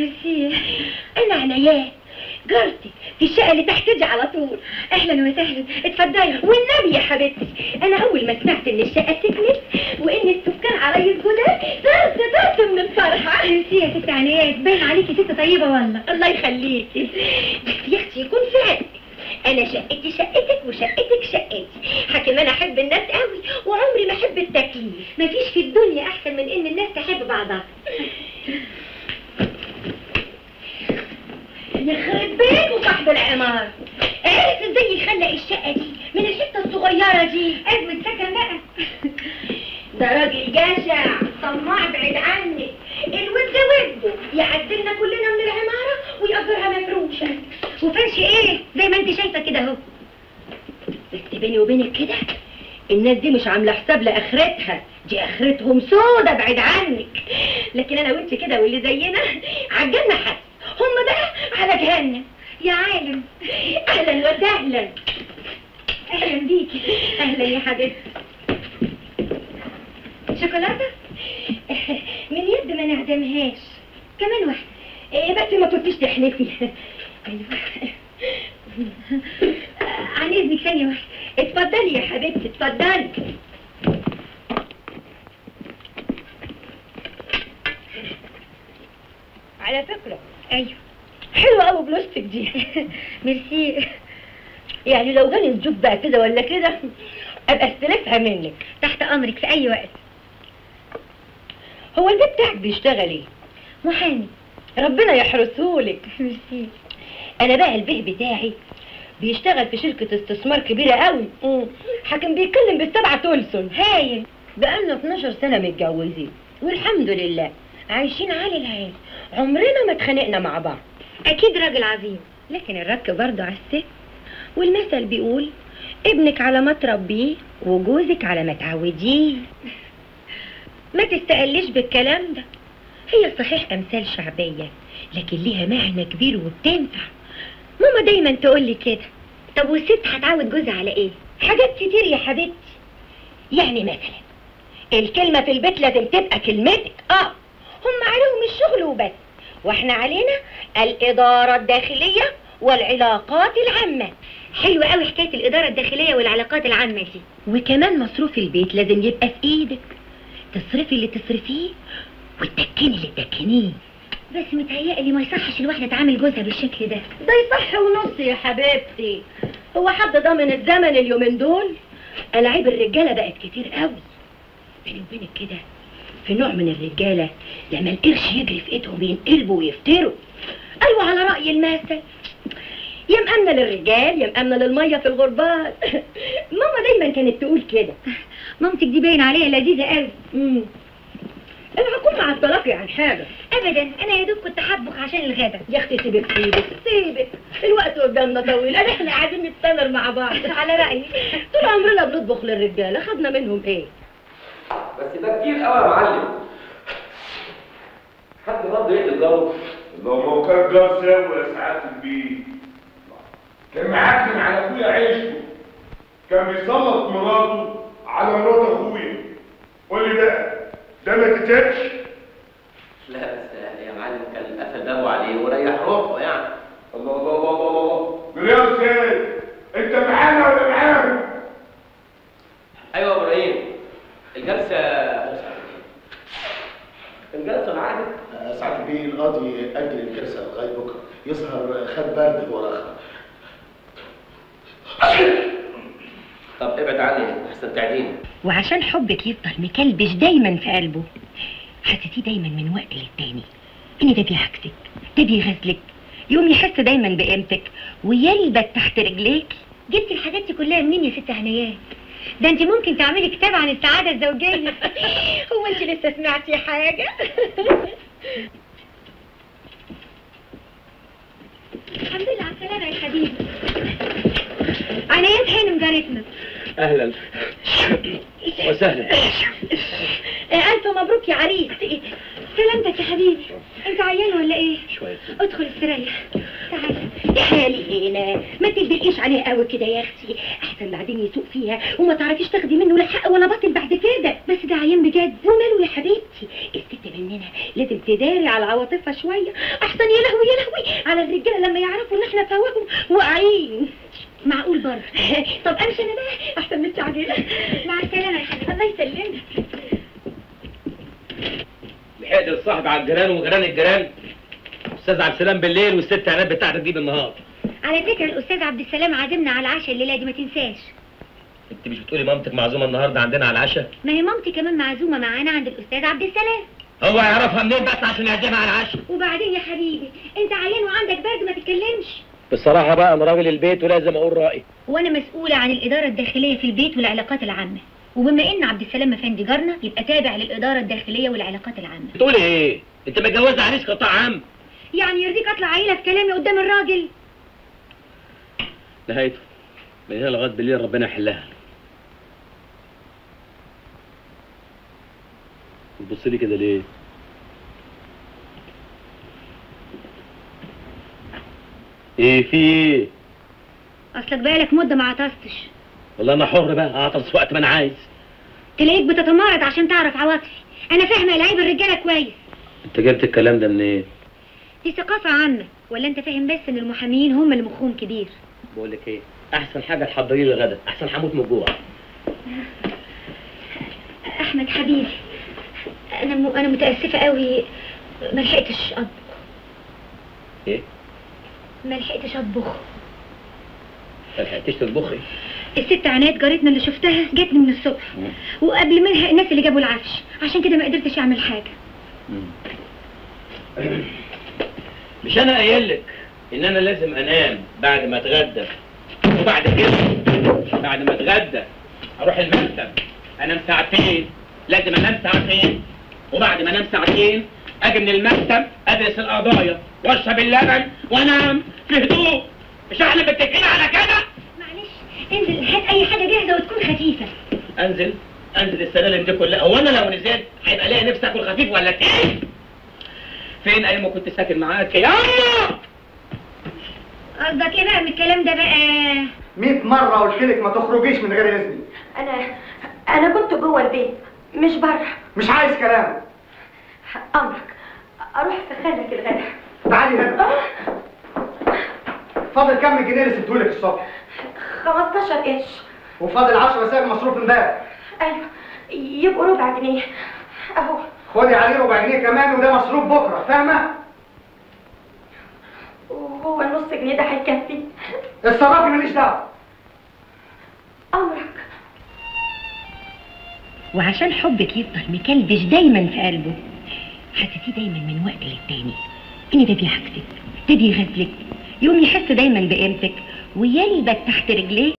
ميرسي انا عنايات جارتي في الشقه اللي تحت دي على طول اهلا وسهلا اتفضلي والنبي يا حبيبتي انا اول ما سمعت ان الشقه سكنت وان السكان عليا جداد طرت طرت من الفرحه ميرسي يا ست عنايات باين عليكي ست طيبه والله الله يخليكي بس يا اختي يكون فرق انا شقتي شقتك وشقتك شقتي حكم انا احب الناس قوي وعمري ما احب التكليف مفيش في الدنيا احسن من ان الناس تحب بعضها يخرب بيت وصاحب العمار عرف ازاي يخلق الشقه دي من الحته الصغيره دي ازمه سكن بقى ده راجل جشع طماع بعيد عني الود ده وده يعدلنا كلنا من العماره ويأجرها مفروشه وفرش ايه زي ما انت شايفه كده اهو بس بيني وبينك كده الناس دي مش عامله حساب لاخرتها دي اخرتهم سودة بعيد عنك لكن انا وانت كده واللي زينا عجلنا حد هم بقى على جهنم يا عالم اهلا وسهلا اهلا بيكي اهلا يا حبيبتي شوكولاته من يد ما نعدمهاش كمان واحده إيه بس ما كنتيش تحلفي ايوه عن اذنك ثانيه واحده اتفضلي يا حبيبتي اتفضلي على فكرة ايوه حلوة قوي بلوستك دي ميرسي يعني لو جالي الجوب بقى كده ولا كده ابقى استلفها منك تحت امرك في اي وقت هو البيت بتاعك بيشتغل ايه محامي ربنا يحرسهولك ميرسي انا بقى البيه بتاعي بيشتغل في شركة استثمار كبيرة قوي حاكم بيتكلم بالسبعة تولسون هايل بقالنا 12 سنة متجوزين والحمد لله عايشين عالي العين عمرنا ما اتخانقنا مع بعض اكيد راجل عظيم لكن الرك برضه على الست والمثل بيقول ابنك على ما تربيه وجوزك على ما تعوديه ما تستقليش بالكلام ده هي صحيح امثال شعبية لكن ليها معنى كبير وبتنفع ماما دايما تقول لي كده طب والست هتعود جوزها على ايه حاجات كتير يا حبيبتي يعني مثلا الكلمة في البيت لازم تبقى كلمتك اه هم عليهم الشغل وبس واحنا علينا الإدارة الداخلية والعلاقات العامة حلوة قوي حكاية الإدارة الداخلية والعلاقات العامة دي وكمان مصروف البيت لازم يبقى في ايدك تصرفي اللي تصرفيه وتدكني اللي تدكنيه بس متهيألي ما يصحش الواحدة تعامل جوزها بالشكل ده ده يصح ونص يا حبيبتي هو حد ضامن الزمن اليومين دول ألعاب الرجالة بقت كتير قوي بيني وبينك كده في نوع من الرجالة لما القرش يجري في ايدهم ينقلبوا ويفتروا ايوه على رأي المثل يا مأمنة للرجال يا مأمنة للمية في الغربال ماما دايما كانت تقول كده مامتك دي باين عليها لذيذة قوي امم انا هكون مع الطلاق عن حاجة ابدا انا يا دوب كنت حبك عشان الغدا يا اختي سيبك سيبك سيبك الوقت قدامنا طويل انا احنا قاعدين نتسامر مع بعض على رأيي طول عمرنا بنطبخ للرجاله خدنا منهم ايه بس ده كتير قوي يا معلم حد برضه يقتل جاره لو ما هو كان جار ساوي يا سعادة البيت كان معكم على اخويا عيشته كان بيسلط مراته على مرات اخويا قول لي بقى ده ما تتابش لا بس يا معلم كان قفل بابه عليه وريح روحه يعني الله الله الله الله الله رياض سيد انت معانا ولا معاهم ايوه يا ابراهيم الجلسه الجلسه معاك ساعات البيه القاضي أجل الجلسة لغاية بكرة يظهر خد برد وراخة طب ابعد عني احسن تعدين وعشان حبك يفضل مكلبش دايما في قلبه حسيتيه دايما من وقت للتاني ان ده بيعكسك ده بيغزلك يقوم يحس دايما بقيمتك ويلبت تحت رجليك جبتي الحاجات دي كلها منين يا ست هنيات ده انت ممكن تعملي كتاب عن السعادة الزوجية هو انت لسه سمعتي حاجة الحمد لله على السلامة يا حبيبي عنايات هانم جارتنا اهلا وسهلا ألف مبروك يا عريس سلامتك يا حبيبي انت عيان ولا ايه شويه ادخل استريح تعالي تعالي هنا ما تدلقيش عليه قوي كده يا اختي احسن بعدين يسوق فيها وما تعرفيش تاخدي منه لا حق ولا باطل بعد كده بس ده عيان بجد وماله يا حبيبتي الست مننا لازم تداري على عواطفها شويه احسن يا لهوي يا لهوي على الرجاله لما يعرفوا ان احنا فواهم واقعين معقول برضه طب امشي انا بقى احسن من عجينه مع السلامه يا حبيبي الله يسلمك لحقت الصاحب على الجيران وجيران الجيران استاذ عبد السلام بالليل والست عناد بتاعتك دي بالنهار على فكره الاستاذ عبد السلام عازمنا على العشاء الليله دي ما تنساش انت مش بتقولي مامتك معزومه النهارده عندنا على العشاء ما هي مامتي كمان معزومه معانا عند الاستاذ عبد السلام هو يعرفها منين بس عشان يعزمها على العشاء وبعدين يا حبيبي انت عيان وعندك برد ما تتكلمش بصراحه بقى انا راجل البيت ولازم اقول رايي وانا مسؤوله عن الاداره الداخليه في البيت والعلاقات العامه وبما ان عبد السلام افندي جارنا يبقى تابع للاداره الداخليه والعلاقات العامه بتقولي ايه انت متجوزه عريس قطاع عام يعني يرضيك اطلع عيله في كلامي قدام الراجل نهايته من هنا لغايه بالليل ربنا يحلها بتبص لي كده ليه ايه في ايه اصلك بقالك مده ما عطستش والله انا حر بقى اعطس وقت ما انا عايز تلاقيك بتتمارض عشان تعرف عواطفي انا فاهمه لعيب الرجاله كويس انت جبت الكلام ده منين دي ثقافه عامه ولا انت فاهم بس ان المحاميين هم اللي مخهم كبير بقول لك ايه احسن حاجه تحضري لي الغدا احسن هموت من الجوع احمد حبيبي انا م... انا متاسفه قوي ما لحقتش اطبخ ايه ما لحقتش اطبخ ما لحقتيش تطبخي الست عناد جارتنا اللي شفتها جاتني من الصبح وقبل منها الناس اللي جابوا العفش عشان كده ما قدرتش اعمل حاجه مش انا قايل لك ان انا لازم انام بعد ما اتغدى وبعد كده بعد ما اتغدى اروح المكتب انام ساعتين لازم انام ساعتين وبعد ما انام ساعتين اجي من المكتب ادرس القضايا واشرب اللبن وانام في هدوء مش احنا متفقين على كده معلش انزل هات اي حاجه جاهزه وتكون خفيفه انزل انزل السلالم دي كلها هو انا لو نزلت هيبقى ليا نفسي اكل خفيف ولا تقيل فين ايام ما كنت ساكن معاك يا أما؟ قصدك ايه بقى من الكلام ده بقى 100 مرة قلت لك ما تخرجيش من غير إذني انا انا كنت جوه البيت مش بره مش عايز كلام امرك اروح اسخنلك الغدا تعالي هنا فاضل كام جنيه اللي سبتهولك الصبح 15 قرش وفاضل 10 ساغ مصروف امبارح ايوه يبقوا ربع جنيه اهو خدي عليه ربع جنيه كمان وده مصروف بكره فاهمه وهو النص جنيه ده هيكفي اتصرفي ماليش دعوه امرك وعشان حبك يفضل مكلبش دايما في قلبه حسسيه دايما من وقت للتاني ان ده بيعكسك ده بيغزلك يقوم يحس دايما بقيمتك ويلبس تحت رجليه